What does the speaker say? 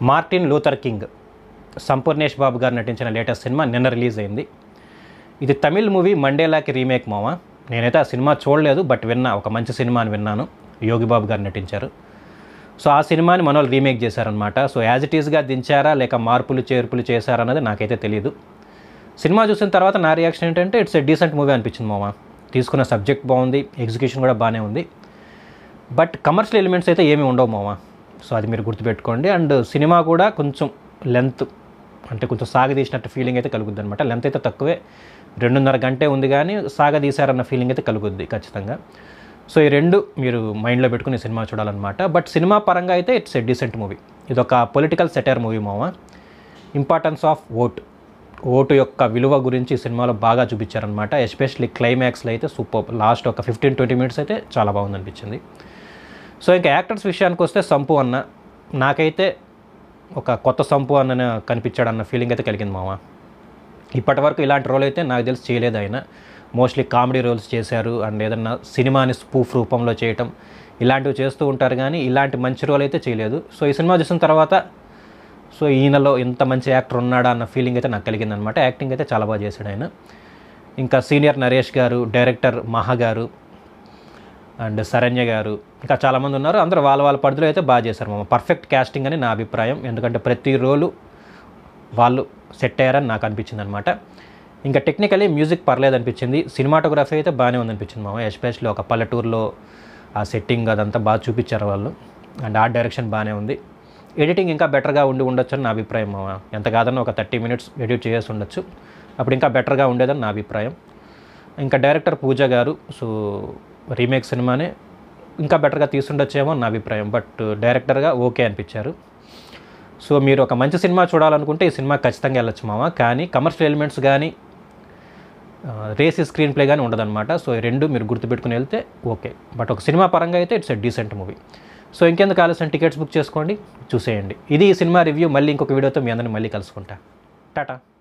Martin Luther King Sampoornesh Babu గారు నటించిన latest cinema నిన్న రిలీజ్ అయింది ఇది తమిళ్ మూవీ మండేలాకి రీమేక్ మామ నేనైతే ఆ సినిమా చూడలేదు బట్ విన్నా ఒక మంచి సినిమా అని విన్నాను యోగి బాబు గారు నటించారు సో ఆ సినిమాని మన వాళ్ళు రీమేక్ చేశారనమాట సో యాజ్ ఇట్ ఈస్గా దించారా లేక మార్పులు చేర్పులు చేశారా అన్నది నాకైతే తెలియదు సినిమా చూసిన తర్వాత నా రియాక్షన్ ఏంటంటే ఇట్స్ ఎ డీసెంట్ మూవీ అనిపించింది మామ తీసుకున్న సబ్జెక్ట్ బాగుంది ఎగ్జిక్యూషన్ కూడా బాగానే ఉంది బట్ కమర్షియల్ ఎలిమెంట్స్ అయితే ఏమీ ఉండవు మామ సో అది మీరు గుర్తుపెట్టుకోండి అండ్ సినిమా కూడా కొంచెం లెంత్ అంటే కొంచెం సాగదీసినట్టు ఫీలింగ్ అయితే కలుగుద్ది అనమాట లెంత్ అయితే తక్కువే రెండున్నర గంటే ఉంది కానీ సాగదీశారన్న ఫీలింగ్ అయితే కలుగుద్ది ఖచ్చితంగా సో ఈ రెండు మీరు మైండ్లో పెట్టుకుని సినిమా చూడాలన్నమాట బట్ సినిమా పరంగా అయితే ఇట్స్ ఎ డీసెంట్ మూవీ ఇది ఒక పొలిటికల్ సెటర్ మూవీ మామ ఇంపార్టెన్స్ ఆఫ్ ఓట్ ఓటు యొక్క విలువ గురించి ఈ సినిమాలో బాగా చూపించారనమాట ఎస్పెషల్లీ క్లైమాక్స్లో అయితే సూపర్ లాస్ట్ ఒక ఫిఫ్టీన్ ట్వంటీ మినిట్స్ అయితే చాలా బాగుంది అనిపించింది సో ఇంకా యాక్టర్స్ విషయానికి వస్తే సంపు అన్న నాకైతే ఒక కొత్త సంపు అన్న కనిపించాడన్న ఫీలింగ్ అయితే కలిగింది మామ ఇప్పటి వరకు ఇలాంటి రోల్ అయితే నాకు తెలిసి చేయలేదు ఆయన మోస్ట్లీ కామెడీ రోల్స్ చేశారు అండ్ ఏదన్నా సినిమాని స్పూఫ్ రూపంలో చేయటం ఇలాంటివి చేస్తూ ఉంటారు కానీ ఇలాంటి మంచి రోల్ అయితే చేయలేదు సో ఈ సినిమా చూసిన తర్వాత సో ఈయనలో ఇంత మంచి యాక్టర్ ఉన్నాడా అన్న ఫీలింగ్ అయితే నాకు కలిగింది అనమాట యాక్టింగ్ అయితే చాలా బాగా చేశాడు ఆయన ఇంకా సీనియర్ నరేష్ గారు డైరెక్టర్ మహా గారు అండ్ శరణ్య గారు ఇంకా చాలామంది ఉన్నారు అందరూ వాళ్ళ వాళ్ళ పరిధిలో అయితే బాగా చేశారు మామ పర్ఫెక్ట్ క్యాస్టింగ్ అని నా అభిప్రాయం ఎందుకంటే ప్రతి రోలు వాళ్ళు సెట్ అయ్యారని నాకు అనిపించింది అనమాట ఇంకా టెక్నికలీ మ్యూజిక్ పర్లేదు అనిపించింది సినిమాటోగ్రఫీ అయితే బాగానే ఉందనిపించింది మామ ఎస్పెషల్లీ ఒక పల్లెటూరులో ఆ సెట్టింగ్ అదంతా బాగా చూపించారు వాళ్ళు అండ్ ఆర్ట్ డైరెక్షన్ బాగానే ఉంది ఎడిటింగ్ ఇంకా బెటర్గా ఉండి ఉండొచ్చు అని నా అభిప్రాయం మామ ఎంత కాదన్నా ఒక థర్టీ మినిట్స్ ఎడిట్ చేసి ఉండొచ్చు అప్పుడు ఇంకా బెటర్గా ఉండేదని నా అభిప్రాయం ఇంకా డైరెక్టర్ పూజ గారు సో రీమేక్ సినిమానే ఇంకా బెటర్గా తీసుండొచ్చేమో నా అభిప్రాయం బట్ డైరెక్టర్గా ఓకే అనిపించారు సో మీరు ఒక మంచి సినిమా చూడాలనుకుంటే ఈ సినిమా ఖచ్చితంగా వెళ్ళొచ్చు మామ కానీ కమర్షియల్ ఎలిమెంట్స్ కానీ రేసి స్క్రీన్ ప్లే కానీ ఉండదన్నమాట సో ఈ రెండు మీరు గుర్తుపెట్టుకుని వెళ్తే ఓకే బట్ ఒక సినిమా పరంగా అయితే it's a decent movie so ఇంకెందుకు ఆలస్యం టికెట్స్ బుక్ చేసుకోండి చూసేయండి ఇది ఈ సినిమా రివ్యూ మళ్ళీ ఇంకొక వీడియోతో మీ అందరిని మళ్ళీ కలుసుకుంటా టాటా